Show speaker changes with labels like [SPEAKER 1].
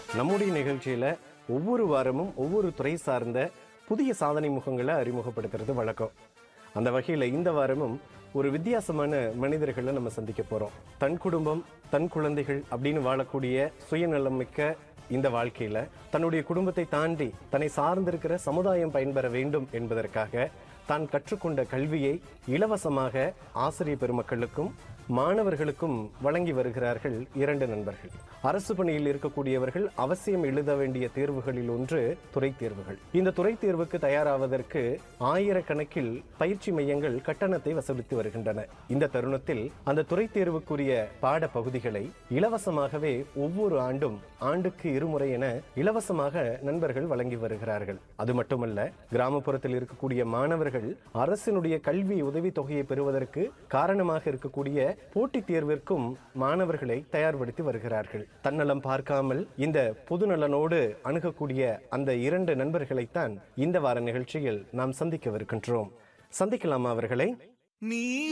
[SPEAKER 1] நம்முடைய நிகழ்ச்சியில ஒவ்வொரு வாரமும் ஒவ்வொரு துறை சார்ந்த புதிய சாதனை முகங்களை அறிமுகப்படுத்துறது வழக்கம் அந்த வகையில இந்த வாரமும் ஒரு வித்தியாசமான மனிதர்களை நம்ம சந்திக்க போறோம் தன் குடும்பம் தன் குழந்தைகள் அப்படின்னு வாழக்கூடிய சுயநலம் மிக்க இந்த வாழ்க்கையில தன்னுடைய குடும்பத்தை தாண்டி தன்னை சார்ந்திருக்கிற சமுதாயம் பயன்பெற வேண்டும் என்பதற்காக தான் கற்றுக்கொண்ட கல்வியை இலவசமாக ஆசிரியர் பெருமக்களுக்கும் மாணவர்களுக்கும் வழங்கி வருகிறார்கள் இரண்டு நண்பர்கள் அரசு பணியில் இருக்கக்கூடியவர்கள் அவசியம் எழுத வேண்டிய தேர்வுகளில் ஒன்று துறை தேர்வுகள் இந்த துறை தேர்வுக்கு தயாராவதற்கு ஆயிரக்கணக்கில் பயிற்சி மையங்கள் கட்டணத்தை வசூலித்து வருகின்றன இந்த தருணத்தில் அந்த துறை தேர்வுக்குரிய பாட பகுதிகளை இலவசமாகவே ஒவ்வொரு ஆண்டும் ஆண்டுக்கு இருமுறை என இலவசமாக நண்பர்கள் வழங்கி வருகிறார்கள் அது மட்டுமல்ல கிராமப்புறத்தில் இருக்கக்கூடிய மாணவர்கள் அரசினுடைய கல்வி உதவி தொகையை பெறுவதற்கு காரணமாக இருக்கக்கூடிய போட்டித் தேர்விற்கும் மாணவர்களை தயார்படுத்தி வருகிறார்கள் தன்னலம் பார்க்காமல் இந்த பொதுநலனோடு அணுகக்கூடிய அந்த இரண்டு நண்பர்களைத்தான் இந்த வார நிகழ்ச்சியில் நாம் சந்திக்கவிருக்கின்றோம் சந்திக்கலாமா அவர்களை
[SPEAKER 2] நீ